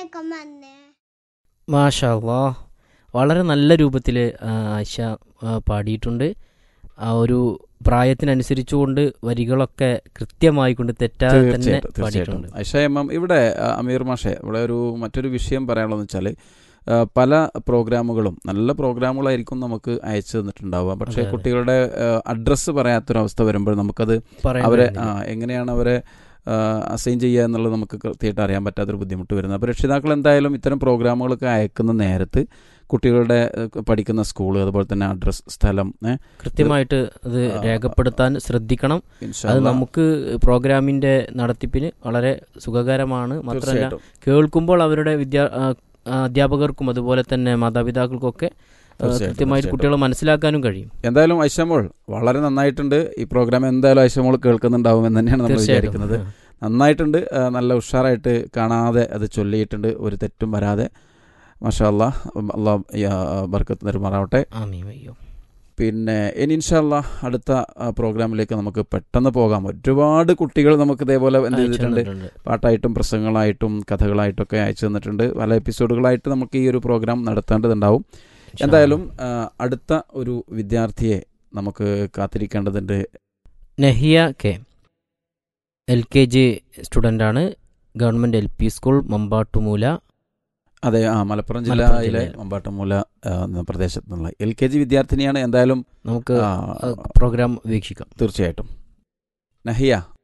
വേഗം വന്നേ മാഷാ അല്ലാ വളരെ നല്ല രൂപത്തിൽ ആയിഷ ആ, പാടിയിട്ടുണ്ട് ആ ഒരു പ്രായത്തിനനുസരിച്ചുകൊണ്ട് വരികളൊക്കെ കൃത്യമായി കൊണ്ട് തെറ്റാതെ തന്നെ തീർച്ചയായിട്ടും തീർച്ചയായിട്ടും പാടിയിട്ടുണ്ട് ഐഷ എം എം ഇവിടെ ആ, അമീർ മാഷെ ഇവിടെ ഒരു മറ്റൊരു വിഷയം പറയാനുള്ളതെന്ന് വെച്ചാൽ പല പ്രോഗ്രാമുകളും നല്ല പ്രോഗ്രാമുകളായിരിക്കും നമുക്ക് അയച്ചു തന്നിട്ടുണ്ടാവുക പക്ഷേ അതെ, അതെ. കുട്ടികളുടെ അഡ്രസ്സ് പറയാത്തൊരവസ്ഥ വരുമ്പോൾ നമുക്കത് പറയാൻ അവരെ ആ, കഴിയുന്നില്ല. എങ്ങനെയാണ് അവരെ അസൈൻ ചെയ്യുക എന്നുള്ളത് നമുക്ക് കൃത്യമായിട്ട് അറിയാൻ പറ്റാത്തൊരു ബുദ്ധിമുട്ട് വരുന്നത് അപ്പോൾ രക്ഷിതാക്കൾ എന്തായാലും ഇത്തരം പ്രോഗ്രാമുകളൊക്കെ അയക്കുന്ന നേരത്ത് കുട്ടികളുടെ ഏഹ്, പഠിക്കുന്ന സ്കൂൾ അതുപോലെ തന്നെ അഡ്രസ് സ്ഥലം ഏഹ്, കൃത്യമായിട്ട് അത് ആ, രേഖപ്പെടുത്താൻ ശ്രദ്ധിക്കണം ഇൻഷാ അത് അല്ലാ, നമുക്ക് പ്രോഗ്രാമിന്റെ നടത്തിപ്പിന് വളരെ സുഖകരമാണ് മാത്രമല്ല തീർച്ചയായിട്ടും കേൾക്കുമ്പോൾ അവരുടെ വിദ്യാ ആ, ആ, അധ്യാപകർക്കും അതുപോലെ തന്നെ മാതാപിതാക്കൾക്കൊക്കെ ആ, തീർച്ചയായിട്ടും, കൃത്യമായിട്ട് തീർച്ചയായിട്ടും. കുട്ടികളെ മനസ്സിലാക്കാനും കഴിയും എന്തായാലും ഐഷമോൾ വളരെ നന്നായിട്ടുണ്ട് ഈ പ്രോഗ്രാം എന്തായാലും ഐഷമോൾ കേൾക്കുന്നുണ്ടാവും എന്ന് തന്നെയാണ് നമ്മൾ വിചാരിക്കുന്നത് തീർച്ചയായിട്ടും നന്നായിട്ടുണ്ട് ആ, നല്ല ഉഷാറായിട്ട് കാണാതെ അത് ചൊല്ലിയിട്ടുണ്ട് ഒരു തെറ്റും വരാതെ മാഷാ അല്ലാ അള്ളാഹ് ബർക്കത്ത് നിർമാറാവട്ടെ ആമീൻ അയ്യോ പിന്നെ ഇനി ഇൻഷാല്ല അടുത്ത ആ, പ്രോഗ്രാമിലേക്ക് നമുക്ക് പെട്ടെന്ന് പോകാം ഒരുപാട് കുട്ടികൾ നമുക്ക് ഇതേപോലെ എന്ത് അയച്ചു ചെയ്തിട്ടുണ്ട് തന്നിട്ടുണ്ട്. പാട്ടായിട്ടും പ്രസംഗങ്ങളായിട്ടും കഥകളായിട്ടൊക്കെ അയച്ചു തന്നിട്ടുണ്ട് പല എപ്പിസോഡുകളായിട്ട് നമുക്ക് ഈ ഒരു പ്രോഗ്രാം നടത്തേണ്ടതുണ്ടാവും ഇൻഷാ എന്തായാലും ആ, അടുത്ത ഒരു വിദ്യാർത്ഥിയെ നമുക്ക് കാത്തിരിക്കേണ്ടതുണ്ട് Nahiya K L K G സ്റ്റുഡൻ്റാണ് government L P school Mampattumoola അതെ ആ മലപ്പുറം മലപ്പുറം ജില്ലയിലെ ജില്ലയിൽ. മമ്പാട്ടമൂല ആ, എന്ന പ്രദേശത്ത് നിന്നുള്ള എൽ കെ ജി വിദ്യാർത്ഥിനിയാണ് എന്തായാലും നമുക്ക് ആ, പ്രോഗ്രാം വീക്ഷിക്കാം തീർച്ചയായിട്ടും നഹിയ